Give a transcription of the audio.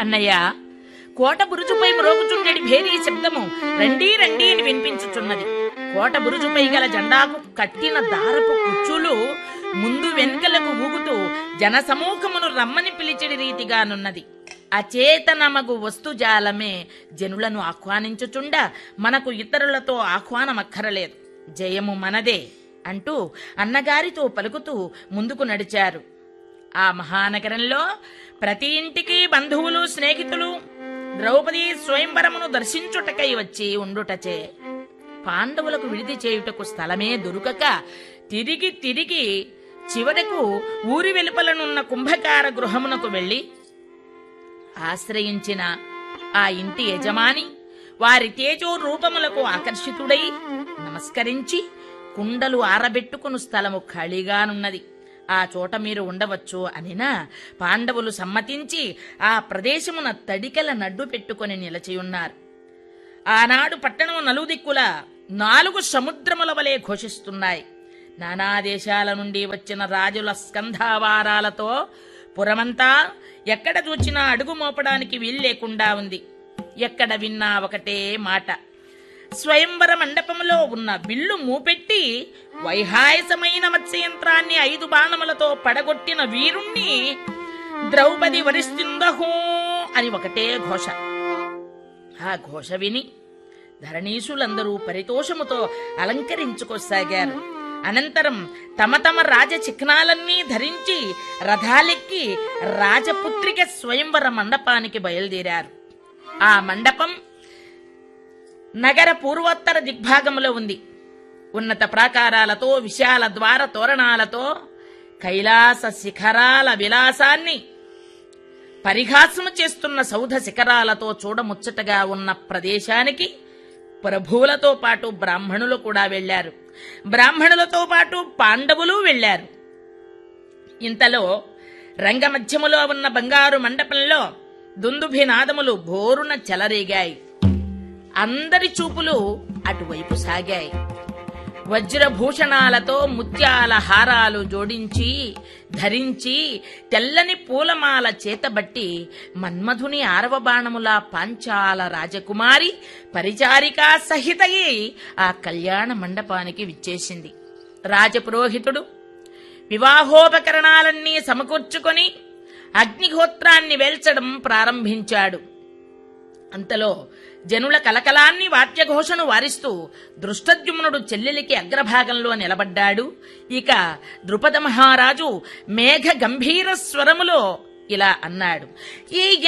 అన్నయ్య కోట బురుజుపై మ్రోగుచుండెడి భేరీ శబ్దము రండి రండి అని వినిపించుచున్నది కోట బురుజుపై గల జెండాకు కట్టిన దారపు కుచ్చులు ముందు వెనుకలకు ఊగుతూ జనసమూహమును రమ్మని పిలిచెడి రీతిగానున్నది అచేతనమగు వస్తుజాలమే జనులను ఆహ్వానించుచుండ మనకు ఇతరులతో ఆహ్వానమక్కరలేదు జయము మనదే అంటూ అన్నగారితో పలుకుతూ ముందుకు నడిచారు ఆ మహానగరంలో ప్రతి ఇంటికి బంధువులు స్నేహితులు ద్రౌపది స్వయంవరమును దర్శించుటకై వచ్చి ఉండుటచే పాండవులకు విడిది చేయుటకు స్థలమే దొరుకక తిరిగి తిరిగి చివరకు ఊరి వెలుపలనున్న కుంభకార గృహమునకు వెళ్లి ఆశ్రయించిన ఆ ఇంటి యజమాని వారి తేజో రూపములకు ఆకర్షితుడై నమస్కరించి కుండలు ఆరబెట్టుకుని స్థలము ఖాళీగానున్నది ఆ చోట మీరు ఉండవచ్చు అనినా పాండవులు సమ్మతించి ఆ ప్రదేశమున తడికెల నడ్డు పెట్టుకుని నిలచియున్నారు ఆనాడు పట్టణము నలుదిక్కుల నాలుగు సముద్రముల వలె ఘోషిస్తున్నాయి నానా దేశాల నుండి వచ్చిన రాజుల స్కంధావారాలతో పురమంతా ఎక్కడ చూచినా అడుగు మోపడానికి వీలు లేకుండా ఉంది ఎక్కడ విన్నా ఒకటే మాట స్వయంవర మండపములో ఉన్న విల్లు మూపెట్టి వైహాయసమైన మత్స్యయంత్రాన్ని ఐదు బాణములతో పడగొట్టిన వీరుణ్ణి ద్రౌపది వరిస్తుందహో అని ఒకటే ఘోష ఆ ఘోష విని ధరణీసులందరూ పరితోషముతో అలంకరించుకోసాగారు అనంతరం తమ తమ రాజ చిహ్నాలన్నీ ధరించి రథాలెక్కి రాజపుత్రిక స్వయంవర మండపానికి బయలుదేరారు ఆ మండపం నగర పూర్వోత్తర దిగ్భాగములో ఉంది ఉన్నత ప్రాకారాలతో విశాల ద్వార తోరణాలతో కైలాస శిఖరాల విలాసాన్ని పరిహాసము చేస్తున్న సౌధ శిఖరాలతో చూడముచ్చటగా ఉన్న ప్రదేశానికి ప్రభువులతో పాటు బ్రాహ్మణులు కూడా వెళ్లారు బ్రాహ్మణులతో పాటు పాండవులు వెళ్లారు ఇంతలో రంగమధ్యములో ఉన్న బంగారు మండపంలో దుందుభినాదములు బోరున చెలరేగాయి అందరి చూపులు అటువైపు సాగాయి వజ్రభూషణాలతో ముత్యాల హారాలు జోడించి ధరించి తెల్లని పూలమాల చేతబట్టి మన్మధుని ఆరవ బాణముల పాంచాల రాజకుమారి పరిచారికా సహితయి ఆ కళ్యాణ మండపానికి విచ్చేసింది రాజపురోహితుడు వివాహోపకరణాలన్నీ సమకూర్చుకొని అగ్నిహోత్రాన్ని వేల్చడం ప్రారంభించాడు అంతలో జనుల కలకలాన్ని వాద్యఘోషను వారిస్తూ దృష్టద్యుమ్నుడు చెల్లెలికి అగ్రభాగంలో నిలబడ్డాడు ఇక ద్రుపద మహారాజు మేఘ గంభీర స్వరములో ఇలా అన్నాడు ఈ